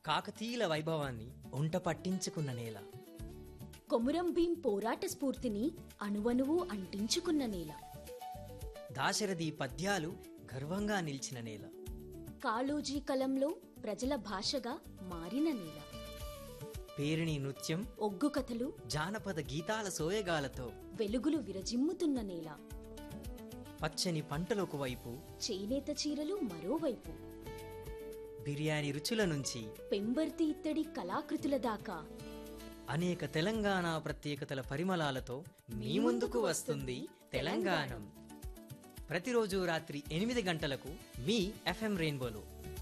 కాకతీయుల వైభవాన్ని ఒంట పట్టించుకున్న నేల కొమురం భీం పోరాట స్ఫూర్తిని అణువణువు అంటించుకున్న నేల దాశరథి పద్యాలు గర్వంగా నిలిచిన నేల కాళోజీ కలంలో ప్రజల భాషగా మారిన నేల పేరిణి నృత్యం ఒగ్గు కథలు జానపద గీతాల సోయగాలతో వెలుగులు విరజిమ్ముతున్న నేల పచ్చని పంటలకు వైపు చేనేత చీరలు మరోవైపు బిర్యానీ రుచుల నుంచి పెంబర్తి ఇత్తడి కళాకృతుల దాకా అనేక తెలంగాణ ప్రత్యేకతల పరిమళాలతో మీ ముందుకు వస్తుంది తెలంగాణం ప్రతిరోజు రాత్రి ఎనిమిది గంటలకు మీ ఎఫ్ఎం రెయిన్బోలో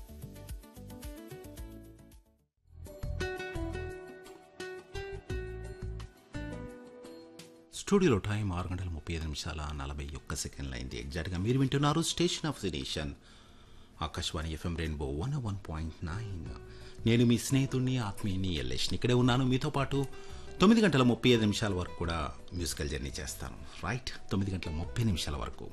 స్టూడియోలో టైం ఆరు గంటల ముప్పై ఐదు నిమిషాల నలభై ఒక్క సెకండ్ల అయింది ఎగ్జాక్ట్గా మీరు వింటున్నారు station of the nation Akashvani F M rainbow one one point nine నేను మీ స్నేహితుడిని ఆత్మీయుని ఎల్లేష్ని ఇక్కడే ఉన్నాను మీతో పాటు తొమ్మిది గంటల ముప్పై ఐదు నిమిషాల వరకు కూడా మ్యూజికల్ జర్నీ చేస్తాను రైట్ తొమ్మిది గంటల ముప్పై నిమిషాల వరకు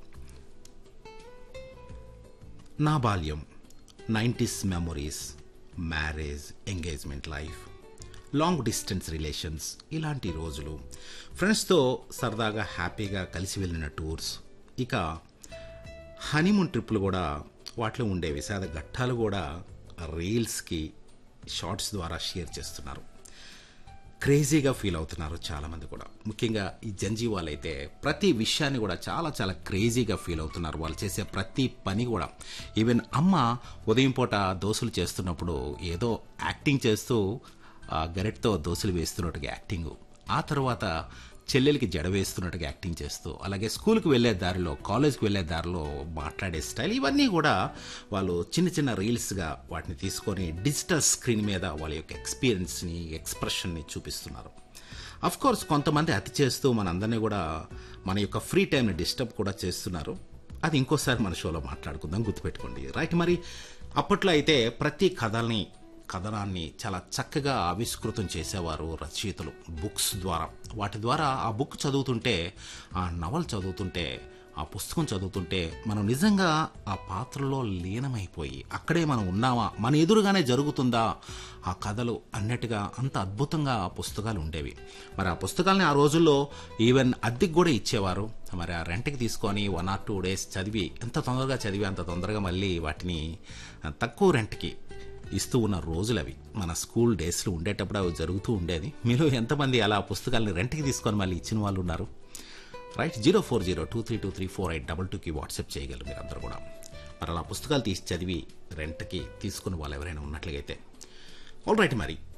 నా బాల్యం nineties memories marriage engagement life long distance relations ఇలాంటి రోజులు ఫ్రెండ్స్తో సరదాగా హ్యాపీగా కలిసి వెళ్ళిన టూర్స్ ఇక హనీమూన్ ట్రిప్లు కూడా వాటిలో ఉండే విషాద ఘట్టాలు కూడా రీల్స్కి షార్ట్స్ ద్వారా షేర్ చేస్తున్నారు క్రేజీగా ఫీల్ అవుతున్నారు చాలామంది కూడా ముఖ్యంగా ఈ జంజీవాలు అయితే ప్రతి విషయాన్ని కూడా చాలా చాలా క్రేజీగా ఫీల్ అవుతున్నారు వాళ్ళు చేసే ప్రతి పని కూడా ఈవెన్ అమ్మ ఉదయం పూట దోశలు చేస్తున్నప్పుడు ఏదో యాక్టింగ్ చేస్తూ ఆ గరెట్తో దోశలు వేస్తున్నట్టుగా యాక్టింగ్ ఆ తర్వాత చెల్లెలకి జడ వేస్తున్నట్టుగా యాక్టింగ్ చేస్తూ అలాగే స్కూల్కి వెళ్ళే దారిలో కాలేజ్కి వెళ్ళే దారిలో మాట్లాడే స్టైల్ ఇవన్నీ కూడా వాళ్ళు చిన్న చిన్న రీల్స్గా వాటిని తీసుకొని డిజిటల్ స్క్రీన్ మీద వాళ్ళ యొక్క ఎక్స్పీరియన్స్ని ఎక్స్ప్రెషన్ని చూపిస్తున్నారు అఫ్ కోర్స్ కొంతమంది అతి చేస్తూ మనందరినీ కూడా మన యొక్క ఫ్రీ టైంని డిస్టర్బ్ కూడా చేస్తున్నారు అది ఇంకోసారి మన షోలో మాట్లాడుకుందాం గుర్తుపెట్టుకోండి రైట్ మరి అప్పట్లో అయితే ప్రతి కథల్ని కథనాన్ని చాలా చక్కగా ఆవిష్కృతం చేసేవారు రచయితలు బుక్స్ ద్వారా వాటి ద్వారా ఆ బుక్ చదువుతుంటే ఆ నవల్ చదువుతుంటే ఆ పుస్తకం చదువుతుంటే మనం నిజంగా ఆ పాత్రలో లీనమైపోయి అక్కడే మనం ఉన్నామా మన ఎదురుగానే జరుగుతుందా ఆ కథలు అన్నట్టుగా అంత అద్భుతంగా ఆ పుస్తకాలు ఉండేవి మరి ఆ పుస్తకాలని ఆ రోజుల్లో ఈవెన్ అద్దెకి కూడా ఇచ్చేవారు మరి ఆ రెంట్కి తీసుకొని వన్ ఆర్ టూ డేస్ చదివి ఎంత తొందరగా చదివి అంత తొందరగా మళ్ళీ వాటిని తక్కువ రెంట్కి ఇస్తూ ఉన్న రోజులు అవి మన స్కూల్ డేస్లో ఉండేటప్పుడు అవి జరుగుతూ ఉండేది మీలో ఎంతమంది అలా పుస్తకాలను రెంట్కి తీసుకొని మళ్ళీ ఇచ్చిన వాళ్ళు ఉన్నారు right zero four zero two three two three four eight double టూకి వాట్సాప్ చేయగలరు మీరందరూ కూడా మరి అలా పుస్తకాలు తీసి చదివి రెంట్కి తీసుకుని వాళ్ళు ఎవరైనా ఉన్నట్లయితే ఆల్ రైట్ మరి